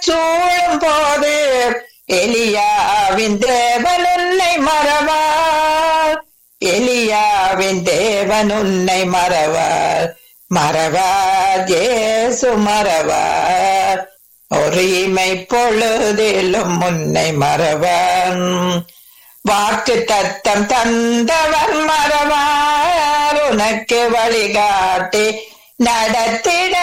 சூழும் போது எலியாவின் தேவன் உன்னை மறவார் எலியாவின் தேவன் உன்னை மறவார் மறவார் இயேசு மறவார் ஒரு இமை பொழுதிலும் உன்னை மறவான் வாக்கு தத்தம் தந்தவர் மறவார் உனக்கு வழிகாட்டி நடத்திட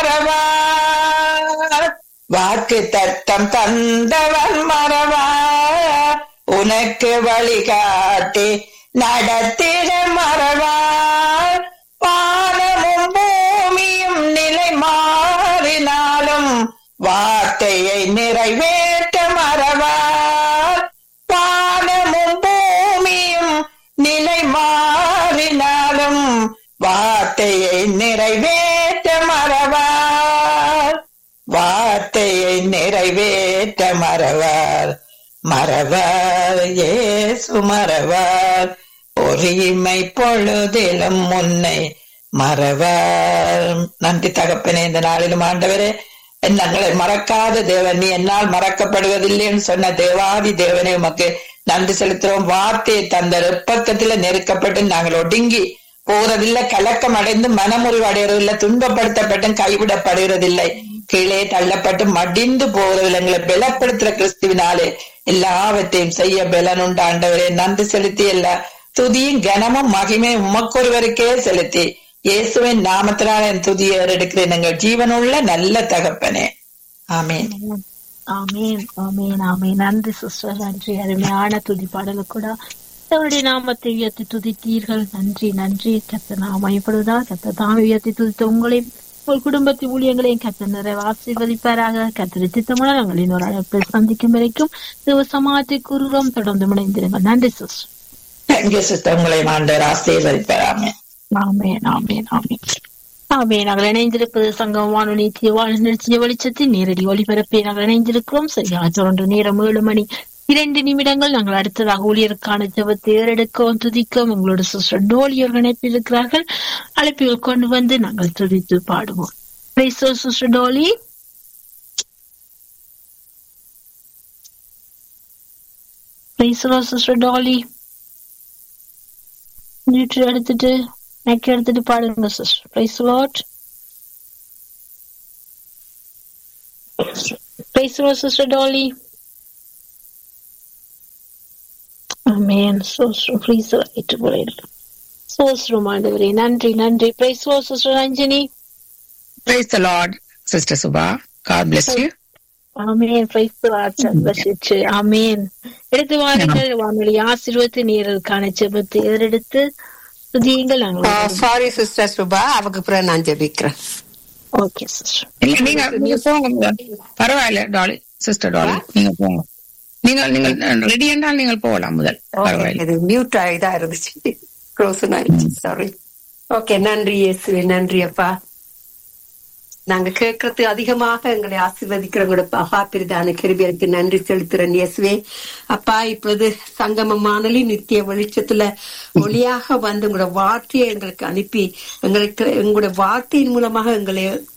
மறவார் வாக்கு தத்தம் தந்தவர் மறவார் உனக்கு வழிகாட்டி நடத்திட மறவார் வானமும் பூமியும் நிலை மாறினாலும் வார்த்தையை நிறைவேற்ற மறவார் வானமும் பூமியும் நிலை மாறினாலும் வார்த்தையை நிறைவேற்ற மறவார் வார்த்தையை நிறைவேற்ற மறவார் மறவார் ஏசு மறவார் ஒரு இமை பொழுதிலும் முன்னை மறவார் நன்றி தகப்பனே இந்த நாளிலும் ஆண்டவரே எங்களை மறக்காத தேவன் நீ என்னால் மறக்கப்படுவதில்லைன்னு சொன்ன தேவாதி தேவனே உமக்கு நன்றி செலுத்துறோம் வார்த்தையை தந்த பக்கத்துல நெருக்கப்பட்டு நாங்கள் ஒடுங்கி போறதில்லை கலக்கம் அடைந்து மனமுறிவு அடைகிறதில்லை துன்பப்படுத்தப்பட்டும் கைவிடப்படுகிறதில்லை கீழே தள்ளப்பட்டு மடிந்து போவதில்லை எங்களை பலப்படுத்துற கிறிஸ்துவினாலே எல்லாவற்றையும் செய்ய பலன் உண்டாண்டவரே நன்றி செலுத்தி எல்லா துதியும் கனமும் மகிமை உமக்கொருவருக்கே செலுத்தி இயேசுவின் நாமத்தினால் என் துதியை எடுக்கிறேன் எங்கள் ஜீவனுள்ள நல்ல தகப்பனே ஆமீன் ஆமீன் ஆமீன் ஆமீன் நன்றி சிஸ்டர் நன்றி அருமையான துதி பாடலு கூட அவருடைய நாமத்தை உயர்த்தி துதித்தீர்கள் நன்றி நன்றி கத்த நாமயப்படுவதா கத்த தாமை உயர்த்தி துதித்த உங்களையும் உங்கள் குடும்பத்தின் ஊழியங்களையும் கத்த நிறைய ஆசீர்வதிப்பாராக கத்திரி திட்டமான நாங்கள் இன்னொரு அழைப்பில் சந்திக்கும் வரைக்கும் தேவ சமாஜத்தை கூறுகிறோம் தொடர்ந்து முனைந்திருங்கள் நன்றி சிஸ்டர் தேங்க்யூ சிஸ்டர் உங்களை ஆண்டவர் ஆசீர்வதிப்பாராமே ஆமேன் ஆமேன் ஆமேன் ஆமே நாங்கள் இணைந்திருப்பது சங்கம் வானொலி தீவான நிகழ்ச்சிய வெளிச்சத்தில் நேரடி ஒளிபரப்பை நாங்கள் இணைந்திருக்கிறோம் சரியாக தொடர்ந்து நேரம் ஏழு மணி இரண்டு நிமிடங்கள் நாங்கள் அடுத்ததாக ஊழியருக்கான ஜபத்தை ஏறெடுக்கவும் துதிக்கவும் எங்களோட சிஸ்டர் டோலியர் இணைப்பில் இருக்கிறார்கள் அழைப்பில் கொண்டு வந்து நாங்கள் துதித்து பாடுவோம் சிஸ்டர் டோலி சிஸ்டர் டாலி நியூட்ரி எடுத்துட்டு நெக் எடுத்துட்டு பாடுங்க sister praise Lord praise Lord sister Dolly amen சோஸ்ரம் ப்ளீஸ் ரைட் போயிடலாம் சோஸ்ரம் ஆண்டவரே நன்றி நன்றி praise Lord sister Ranjani Praise the Lord, Sister Subha. God bless you. Amen praise Lord சந்தோஷிச்சு ஆமேன் எடுத்து வாருங்கள் வானொலி ஆசீர்வத்து நீரலுக்கான ஜெபத்தை ஏறெடுத்து துதியுங்கள் நாங்கள் சாரி சிஸ்டர் சுபா அவக்கு பிறகு நான் ஜெபிக்கிறேன் ஓகே சிஸ்டர் இல்ல நீங்க நீங்க போங்க முதல். பரவாயில்ல டாலி சிஸ்டர் டாலி நீங்க போங்க நீங்கள் நீங்கள் ரெடி என்றால் நீங்கள் போகலாம் முதல் பரவாயில்ல இது மியூட் இதா இருந்துச்சு க்ளோஸ் ஆயிடுச்சு சாரி ஓகே நன்றி இயேசுவே நன்றி அப்பா நாங்க கேட்கறது அதிகமாக எங்களை ஆசீர்வதிக்கிற உங்களோட மகாபிரதான கிருபியருக்கு நன்றி செலுத்துறேன் இயேசுவே அப்பா இப்பொழுது சங்கம மானலி நித்திய வெளிச்சத்துல ஒளியாக வந்து உங்களோட வார்த்தையை எங்களுக்கு அனுப்பி எங்களுக்கு எங்களோட வார்த்தையின் மூலமாக எங்களை